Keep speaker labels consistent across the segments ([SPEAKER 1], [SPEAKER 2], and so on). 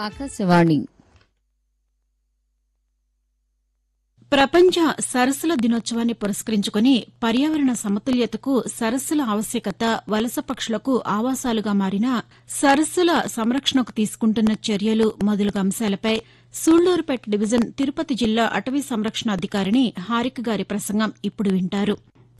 [SPEAKER 1] ఆకాశవాణి
[SPEAKER 2] ప్రపంచ సరస్సుల దినోత్సవాన్ని పురస్కరించుకుని పర్యావరణ సమతుల్యతకు సరస్సుల ఆవశ్యకత వలస పక్షులకు ఆవాసాలుగా మారిన సరస్సుల సంరక్షణకు తీసుకుంటున్న చర్యలు మొదలగు అంశాలపై సూళ్లూరుపేట డివిజన్ తిరుపతి జిల్లా అటవీ సంరక్షణ అధికారిని హారిక గారి ప్రసంగం ఇప్పుడు వింటారు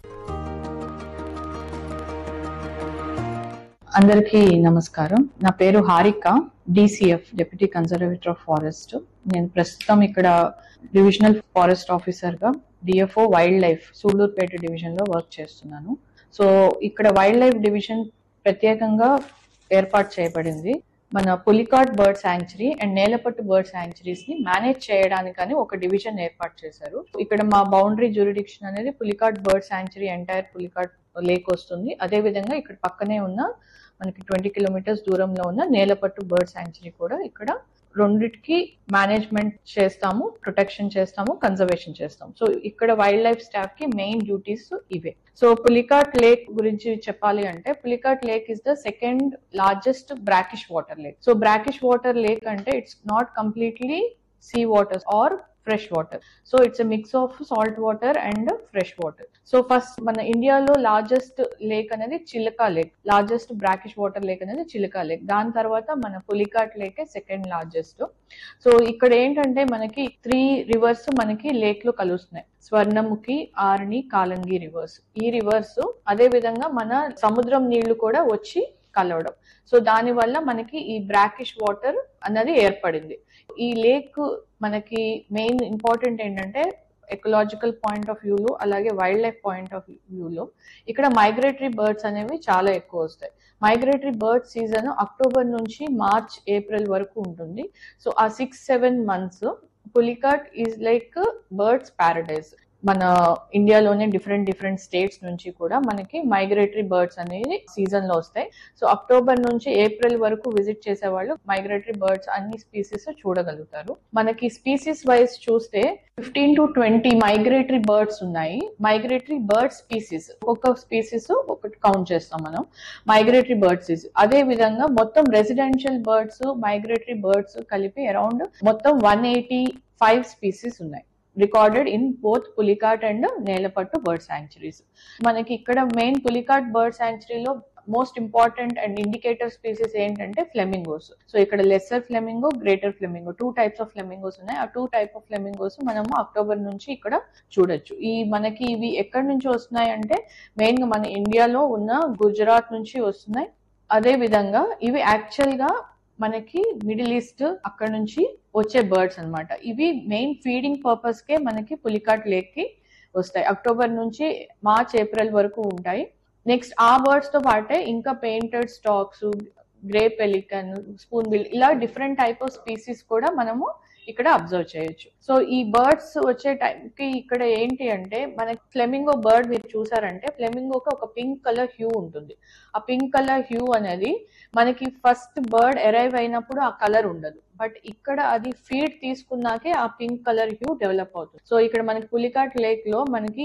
[SPEAKER 3] అందరికీ నమస్కారం నా పేరు Harika DCF deputy conservator of forest నేను ప్రస్తుతం ఇక్కడ డివిజనల్ ఫారెస్ట్ ఆఫీసర్ గా DFO wildlife Sullurpeta division లో వర్క్ చేస్తున్నాను సో ఇక్కడ వైల్డ్ లైఫ్ డివిజన్ ప్రత్యేకంగా ఏర్పాటు చేయబడింది మన Pulicat bird sanctuary and Nelapattu bird sanctuaries ని మేనేజ్ చేయడానికని ఒక డివిజన్ ఏర్పాటు చేశారు ఇక్కడ మా బౌండరీ జ్యూరిడిక్షన్ అనేది Pulicat bird sanctuary entire Pulicat lake వస్తుంది అదే విధంగా ఇక్కడ పక్కనే ఉన్న మనకి ట్వంటీ కిలోమీటర్స్ దూరంలో ఉన్న నేలపట్టు బర్డ్ శాంక్చురీ కూడా ఇక్కడ రెండిటికి మేనేజ్మెంట్ చేస్తాము ప్రొటెక్షన్ చేస్తాము కన్జర్వేషన్ చేస్తాము సో ఇక్కడ వైల్డ్ లైఫ్ స్టాఫ్ కి మెయిన్ డ్యూటీస్ ఇవే సో పులికాట్ లేక్ గురించి చెప్పాలి అంటే Pulicat lake is the second largest brackish water lake so brackish water lake అంటే it's not completely sea water or fresh water so it's a mix of salt water and fresh water so first మన ఇండియాలో largest lake అనేది Chilika lake largest brackish water lake అనేది Chilika lake దాని తర్వాత మన Pulicat lake second largest so ఇక్కడ ఏంటంటే మనకి త్రీ రివర్స్ మనకి లేక్ లో కలుస్తున్నాయి స్వర్ణముఖి ఆర్ని కాలంగి రివర్స్ ఈ రివర్స్ అదే విధంగా మన సముద్రం నీళ్లు కూడా వచ్చి కలవడం సో దాని వల్ల మనకి ఈ బ్రాకిష్ వాటర్ అన్నది ఏర్పడింది ఈ లేక్ మనకి మెయిన్ ఇంపార్టెంట్ ఏంటంటే ఎకలాజికల్ పాయింట్ ఆఫ్ వ్యూలో అలాగే వైల్డ్ లైఫ్ పాయింట్ ఆఫ్ వ్యూలో ఇక్కడ మైగ్రేటరీ బర్డ్స్ అనేవి చాలా ఎక్కువ వస్తాయి మైగ్రేటరీ బర్డ్ సీజన్ అక్టోబర్ నుంచి మార్చ్ ఏప్రిల్ వరకు ఉంటుంది సో ఆ six seven months Pulicat is like birds paradise మన ఇండియాలోనే డిఫరెంట్ డిఫరెంట్ స్టేట్స్ నుంచి కూడా మనకి మైగ్రేటరీ బర్డ్స్ అనేది సీజన్ లో వస్తాయి సో అక్టోబర్ నుంచి ఏప్రిల్ వరకు విజిట్ చేసే వాళ్ళు మైగ్రేటరీ బర్డ్స్ అన్ని స్పీసీస్ చూడగలుగుతారు మనకి స్పీసీస్ వైజ్ చూస్తే fifteen to twenty migratory birds ఉన్నాయి మైగ్రేటరీ బర్డ్ స్పీసీస్ ఒక్కొక్క స్పీసీస్ ఒకటి కౌంట్ చేస్తాం మనం మైగ్రేటరీ బర్డ్స్ అదే విధంగా మొత్తం రెసిడెన్షియల్ బర్డ్స్ మైగ్రేటరీ బర్డ్స్ కలిపి అరౌండ్ మొత్తం వన్ ఎయిటీ ఫైవ్ స్పీసీస్ ఉన్నాయి recorded in both Pulicat and Nelapattu bird sanctuaries మనకి ఇక్కడ మెయిన్ పులికాట్ బర్డ్ శాంక్చురీలో most important and indicator species ఏంటంటే ఫ్లెమింగోస్ సో ఇక్కడ lesser flamingo greater flamingo two types of flamingos ఉన్నాయి ఆ టూ టైప్ ఆఫ్ ఫ్లెమింగోస్ మనము October నుంచి ఇక్కడ చూడొచ్చు ఈ మనకి ఇవి ఎక్కడి నుంచి వస్తున్నాయి అంటే మెయిన్ గా మన ఇండియాలో ఉన్న గుజరాత్ నుంచి వస్తున్నాయి అదే విధంగా ఇవి యాక్చువల్ గా మనకి మిడిల్ ఈస్ట్ అక్కడ నుంచి వచ్చే బర్డ్స్ అన్నమాట ఇవి మెయిన్ ఫీడింగ్ పర్పస్ కే మనకి పులికాట్ లేక్ కి వస్తాయి అక్టోబర్ నుంచి మార్చ్ ఏప్రిల్ వరకు ఉంటాయి నెక్స్ట్ ఆ బర్డ్స్ తో పాటే ఇంకా painted storks grey pelican spoonbill ఇలా డిఫరెంట్ టైప్ ఆఫ్ స్పీసీస్ కూడా మనము ఇక్కడ అబ్జర్వ్ చేయొచ్చు సో ఈ బర్డ్స్ వచ్చే టైంకి ఇక్కడ ఏంటి అంటే మనకి ఫ్లెమింగో బర్డ్ మీరు చూసారంటే ఫ్లెమింగోకి ఒక పింక్ కలర్ హ్యూ ఉంటుంది ఆ పింక్ కలర్ హ్యూ అనేది మనకి ఫస్ట్ బర్డ్ అరైవ్ అయినప్పుడు ఆ కలర్ ఉండదు బట్ ఇక్కడ అది ఫీడ్ తీసుకున్నాకే ఆ పింక్ కలర్ హ్యూ డెవలప్ అవుతుంది సో ఇక్కడ మనకి పులికాట్ లేక్ లో మనకి